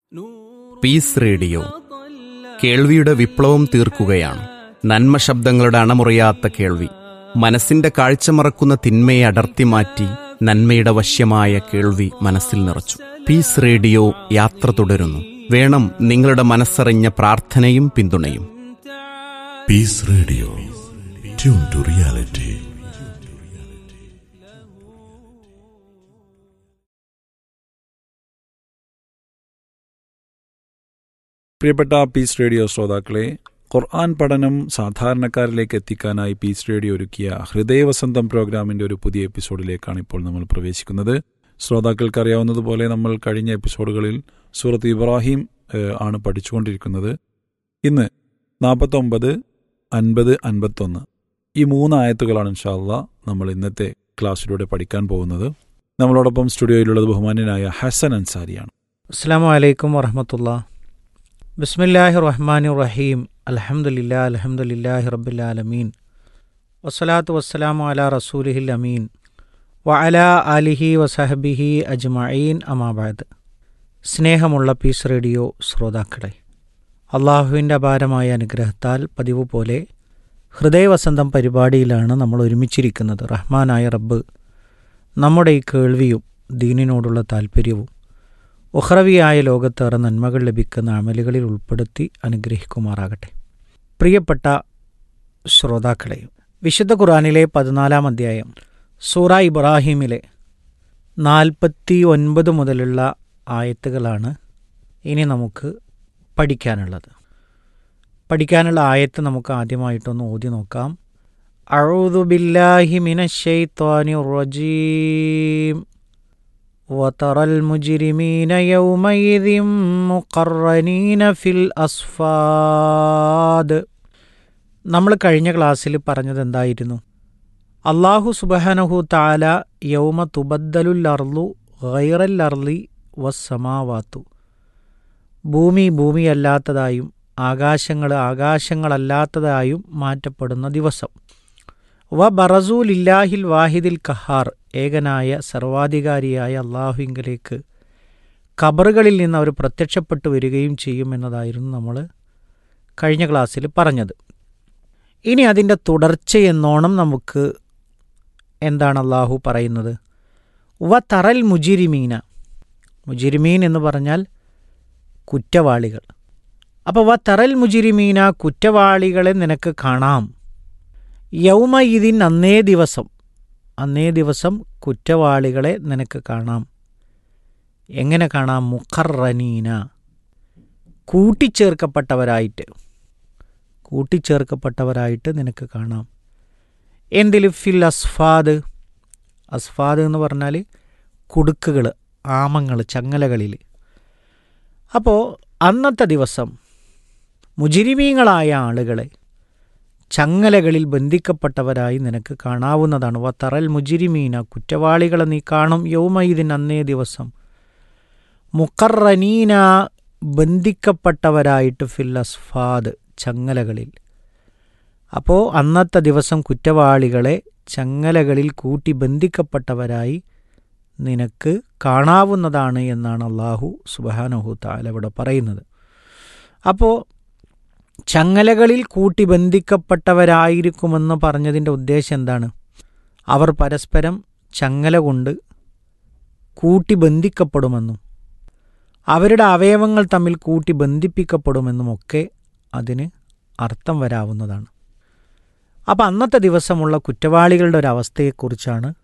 piece radio കേൾവിയുടെ വിപ്ലവം തീർക്കുകയാണ് നന്മ ശബ്ദങ്ങളുടെ അണമുറിയാത്ത കേൾവി മനസ്സിന്റെ കാഴ്ച മറക്കുന്ന തിന്മയെ അടർത്തി മാറ്റി നന്മയുടെ വശ്യമായ കേൾവി മനസ്സിൽ നിറച്ചു പീസ് റേഡിയോ യാത്ര തുടരുന്നു വേണം നിങ്ങളുടെ മനസ്സറിഞ്ഞ പ്രാർത്ഥനയും പിന്തുണയും peace radio tune to reality പ്രിയപ്പെട്ട പീസ് റേഡിയോ ശ്രോതാക്കളെ ഖുർആൻ പഠനം സാധാരണക്കാരിലേക്ക് എത്തിക്കാനായി പീസ് റേഡിയോ ഒരുക്കിയ ഹൃദയവസന്തം പ്രോഗ്രാമിന്റെ ഒരു പുതിയ എപ്പിസോഡിലേക്കാണ് ഇപ്പോൾ നമ്മൾ പ്രവേശിക്കുന്നത് ശ്രോതാക്കൾക്ക് അറിയാവുന്നതുപോലെ നമ്മൾ കഴിഞ്ഞ എപ്പിസോഡുകളിൽ സൂറത്ത് ഇബ്രാഹിം ഏഹ്, ആണ് പഠിച്ചുകൊണ്ടിരിക്കുന്നത് ഇന്ന് നാൽപ്പത്തൊമ്പത് അൻപത് അൻപത്തൊന്ന് ഈ മൂന്ന് ആയത്തുകളാണ് ഇൻഷാല്ല നമ്മൾ ഇന്നത്തെ ക്ലാസ്സിലൂടെ പഠിക്കാൻ പോകുന്നത് നമ്മളോടൊപ്പം സ്റ്റുഡിയോയിലുള്ളത് ബഹുമാന്യനായ ഹസൻ അൻസാരിയാണ് അസ്സാം വലൈക്കും വറഹമത്തുള്ള ബിസ്മില്ലാഹി റഹ്മാൻ റഹീം അലഹമുല്ലാ അലഹമുല്ലാഹി റബ്ബുലാലമീൻ വസ്സലാത്തു വസ്സലാമു അല റസൂലിഹിൽ അമീൻ വ അല അലിഹി വസഹബിഹി അജ്മഈൻ അമാബാദ് സ്നേഹമുള്ള പീസ് റേഡിയോ ശ്രോതാക്കളെ അള്ളാഹുവിൻ്റെ അപാരമായ അനുഗ്രഹത്താൽ പതിവ് പോലെ ഹൃദയവസന്തം പരിപാടിയിലാണ് നമ്മൾ ഒരുമിച്ചിരിക്കുന്നത് റഹ്മാനായ റബ്ബ് നമ്മുടെ ഈ കേൾവിയും ദീനിനോടുള്ള താല്പര്യവും ഉഹ്റവിയായ ലോകത്തേറെ നന്മകൾ ലഭിക്കുന്ന അമലുകളിൽ ഉൾപ്പെടുത്തി അനുഗ്രഹിക്കുമാറാകട്ടെ പ്രിയപ്പെട്ട ശ്രോതാക്കളെ വിശുദ്ധ ഖുറാനിലെ പതിനാലാം അധ്യായം സൂറ ഇബ്രാഹിമിലെ നാൽപ്പത്തി ഒൻപത് മുതലുള്ള ആയത്തുകളാണ് ഇനി നമുക്ക് പഠിക്കാനുള്ളത് പഠിക്കാനുള്ള ആയത്ത് നമുക്ക് ആദ്യമായിട്ടൊന്ന് ഓതി നോക്കാം അഊദു ബില്ലാഹി മിനശ്ശൈത്വാനിർ റജീം وترى المجرمين يومئذ مقرنين في الأصفاد നമ്മൾ കഴിഞ്ഞ ക്ലാസ്സിൽ പറഞ്ഞത് എന്തായിരുന്നു അള്ളാഹു സുബഹനഹു താല യൗമ തുബദ്ദലുൽ അർലു ഗൈറൽ അർലി വസ്സമാവാത്തു ഭൂമി ഭൂമിയല്ലാത്തതായും ആകാശങ്ങൾ ആകാശങ്ങളല്ലാത്തതായും മാറ്റപ്പെടുന്ന ദിവസം വ ബറസൂലില്ലാഹിൽ വാഹിദിൽ കഹാർ ഏകനായ സർവാധികാരിയായ അള്ളാഹുവിങ്കലേക്ക് ഖബറുകളിൽ നിന്ന് അവർ പ്രത്യക്ഷപ്പെട്ടു വരികയും ചെയ്യുമെന്നതായിരുന്നു നമ്മൾ കഴിഞ്ഞ ക്ലാസ്സിൽ പറഞ്ഞത് ഇനി അതിൻ്റെ തുടർച്ചയെന്നോണം നമുക്ക് എന്താണ് അള്ളാഹു പറയുന്നത് വ തറൽ മുജിരിമീന മുജിരിമീൻ എന്ന് പറഞ്ഞാൽ കുറ്റവാളികൾ അപ്പോൾ വ തറൽ മുജിരിമീന കുറ്റവാളികളെ നിനക്ക് കാണാം യൗമ ഇതിൻ അന്നേ ദിവസം അന്നേ ദിവസം കുറ്റവാളികളെ നിനക്ക് കാണാം എങ്ങനെ കാണാം മുഖറനീന കൂട്ടിച്ചേർക്കപ്പെട്ടവരായിട്ട് കൂട്ടിച്ചേർക്കപ്പെട്ടവരായിട്ട് നിനക്ക് കാണാം എന്തിൽ ഫിൽ അസ്ഫാദ് അസ്ഫാദ് എന്ന് പറഞ്ഞാൽ കുടുക്കുകൾ ആമങ്ങൾ ചങ്ങലകളിൽ അപ്പോൾ അന്നത്തെ ദിവസം മുജിരിമീങ്ങളായ ആളുകളെ ചങ്ങലകളിൽ ബന്ധിക്കപ്പെട്ടവരായി നിനക്ക് കാണാവുന്നതാണ് വ തറൽ മുജിരിമീന കുറ്റവാളികളെ നീ കാണും യൗമയിദിൻ അന്നേ ദിവസം മുക്കറനീന ബന്ധിക്കപ്പെട്ടവരായിട്ട് ഫിൽ അസ്ഫാദ് ചങ്ങലകളിൽ അപ്പോൾ അന്നത്തെ ദിവസം കുറ്റവാളികളെ ചങ്ങലകളിൽ കൂട്ടി ബന്ധിക്കപ്പെട്ടവരായി നിനക്ക് കാണാവുന്നതാണ് എന്നാണ് അള്ളാഹു സുബാനഹു താല ഇവിടെ പറയുന്നത് അപ്പോൾ ചങ്ങലകളിൽ കൂട്ടി ബന്ധിക്കപ്പെട്ടവരായിരിക്കുമെന്ന് പറഞ്ഞതിൻ്റെ ഉദ്ദേശം എന്താണ് അവർ പരസ്പരം ചങ്ങല കൊണ്ട് കൂട്ടി ബന്ധിക്കപ്പെടുമെന്നും അവരുടെ അവയവങ്ങൾ തമ്മിൽ കൂട്ടി ബന്ധിപ്പിക്കപ്പെടുമെന്നുമൊക്കെ അതിന് അർത്ഥം വരാവുന്നതാണ് അപ്പം അന്നത്തെ ദിവസമുള്ള കുറ്റവാളികളുടെ ഒരു അവസ്ഥയെക്കുറിച്ചാണ്